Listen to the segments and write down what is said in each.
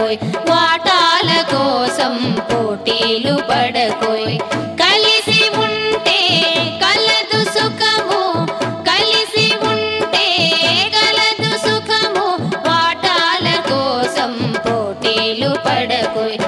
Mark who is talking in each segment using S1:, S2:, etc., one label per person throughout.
S1: పడకోయ్ వాటాల కోసం పోటీలు పడకోయ్ కలిసి ఉంటే కలదు సుఖము కలిసి ఉంటే కలదు సుఖము వాటాల కోసం పోటీలు పడకోయ్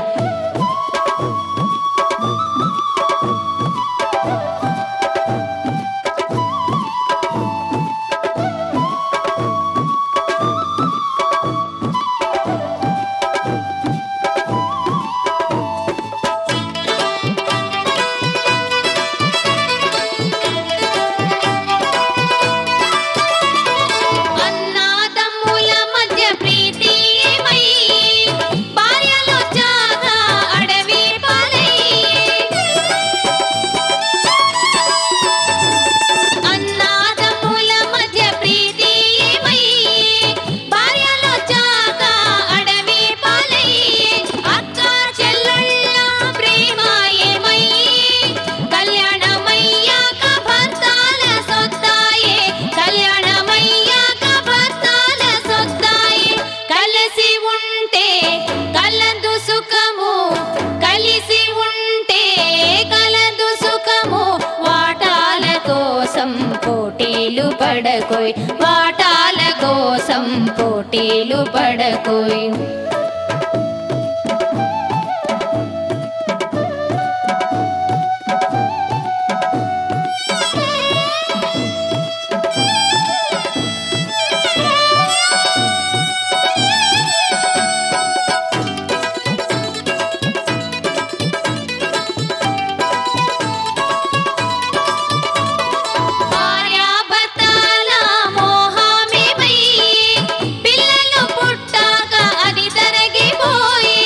S1: అన్నాదమ్ముల మధ్య ప్రీతి ఏమై భార్యలో జాగా అడవి పాలై అన్నాదమ్ముల మధ్య ప్రీతి ఏమై భార్యలో జాగా అడవి పాలై అక్క చెల్లెళ్ళ ప్రేమ ఏమై కళ్యాణమయ్యాక భర్తాల సొత్తాయే కళ్యాణమయ్యాక భర్తాల సొత్తాయే కలిసి ఉంటే కలదు సుఖము కలిసి ఉంటే కలదు సుఖము వాటాల కోసం పోటీలు పడకోయ్ వాటాల కోసం పోటీలు పడకోయ్ భార్యాభర్తల మోహమేమై పిల్లలు పుట్టాక అది తరగిపోయి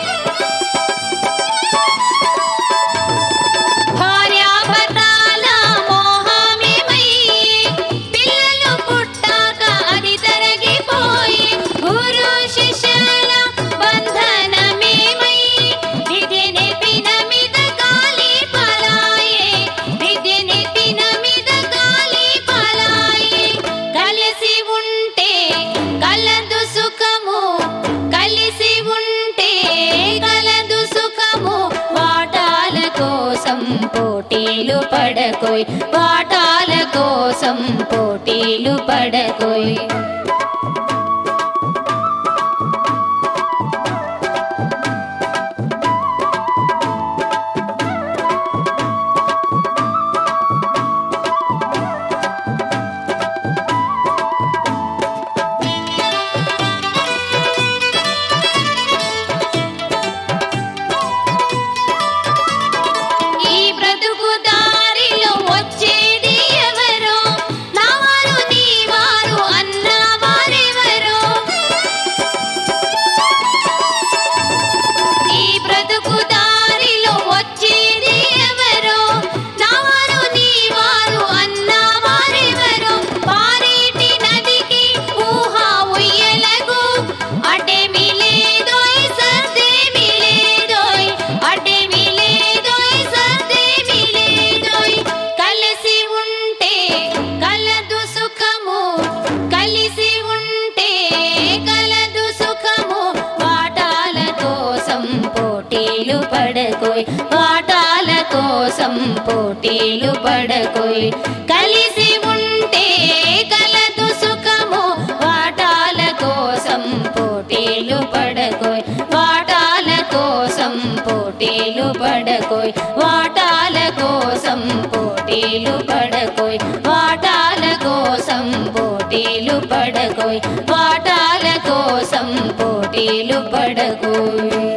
S1: భార్యాభర్తల మోహమేమై పిల్లలు పుట్టాక అది తరగిపోయి గురు శిష్యుల బంధనమేమై విధి నెపిన మీద గాలి పలాయే విధి నెపిన మీద గాలి పలాయే కలిసి ఉంటే కలదు సుఖము కలిసి ఉంటే కలదు సుఖము వాటాల కోసం పోటీలు పడకోయ్ వాటాల కోసం పోటీలు పడకోయ్ ఈ బ్రతుకు దారిలో వచ్చేది ఎవరో నా వారు నీ వారు అన్న వారెవరో ఈ బ్రతుకు దారిలో వచ్చేది ఎవరో నా వారు నీ వారు అన్న వారెవరో పారేటి నదికి ఊహ ఉయ్యలకు అటేమి లేదోయ్ సర్దేమి లేదోయ్ అటేమి లేదోయ్ సర్దేమి లేదోయ్ కలిసి ఉంటే కలదు సుఖము కలిసి ఉంటే కలదు సుఖము వాటాల కోసం పోటీలు పడకోయ్ వాటాల కోసం పోటీలు పడకోయ్ కలిసి ఉంటే కలదు సుఖము వాటాల కోసం పోటీలు పడకోయ్ వాటాల కోసం పోటీలు పడకోయ్ వాటాల కోసం పోటీలు పడకోయ్ వాటాల కోసం పోటీలు పడకోయ్ వాటాల కోసం పోటీలు పడకోయ్